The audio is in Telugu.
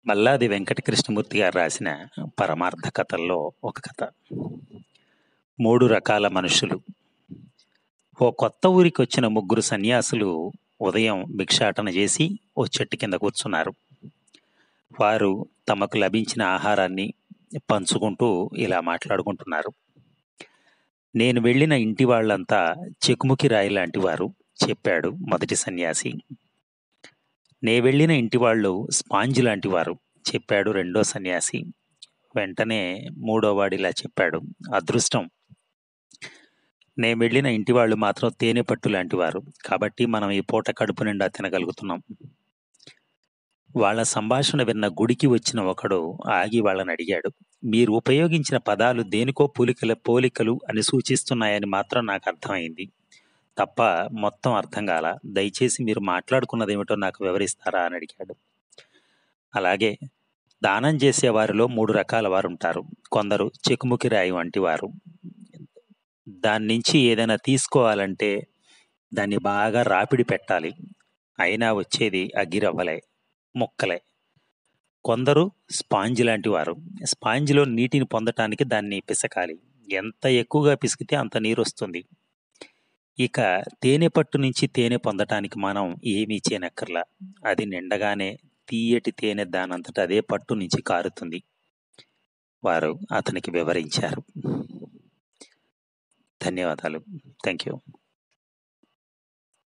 మల్లాది వెంకట కృష్ణమూర్తి గారు రాసిన పరమార్థ కథల్లో ఒక కథ మూడు రకాల మనుషులు ఓ కొత్త ఊరికి వచ్చిన ముగ్గురు సన్యాసులు ఉదయం భిక్షాటన చేసి ఓ చెట్టు కింద కూర్చున్నారు వారు తమకు లభించిన ఆహారాన్ని పంచుకుంటూ ఇలా మాట్లాడుకుంటున్నారు నేను వెళ్ళిన ఇంటి వాళ్ళంతా చెకుముకి రాయి లాంటి వారు చెప్పాడు మొదటి సన్యాసి నే వెళ్ళిన ఇంటి వాళ్ళు స్పాంజ్ లాంటి వారు చెప్పాడు రెండో సన్యాసి వెంటనే మూడో వాడిలా చెప్పాడు అదృష్టం నే వెళ్ళిన ఇంటి వాళ్ళు మాత్రం తేనె పట్టు లాంటి వారు కాబట్టి మనం ఈ పూట కడుపు నిండా తినగలుగుతున్నాం వాళ్ళ సంభాషణ విన్న గుడికి వచ్చిన ఒకడు ఆగి వాళ్ళని అడిగాడు మీరు ఉపయోగించిన పదాలు దేనికో పోలికల పోలికలు అని సూచిస్తున్నాయని మాత్రం నాకు అర్థమైంది తప్ప మొత్తం అర్థం కాల దయచేసి మీరు మాట్లాడుకున్నదేమిటో నాకు వివరిస్తారా అని అడిగాడు అలాగే దానం చేసే వారిలో మూడు రకాల వారు ఉంటారు కొందరు చెకుముకి రాయి వంటి వారు దాని నుంచి ఏదైనా తీసుకోవాలంటే దాన్ని బాగా రాపిడి పెట్టాలి అయినా వచ్చేది అగ్గిరవ్వలే మొక్కలే కొందరు స్పాంజ్ లాంటి వారు స్పాంజ్లో నీటిని పొందటానికి దాన్ని పిసకాలి ఎంత ఎక్కువగా పిసికితే అంత నీరు వస్తుంది ఇక తేనె పట్టు నుంచి తేనె పొందటానికి మనం ఏమీ చేయనక్కర్లా అది నిండగానే తీయటి తేనె దానంతట అదే పట్టు నుంచి కారుతుంది వారు అతనికి వివరించారు ధన్యవాదాలు థ్యాంక్ యూ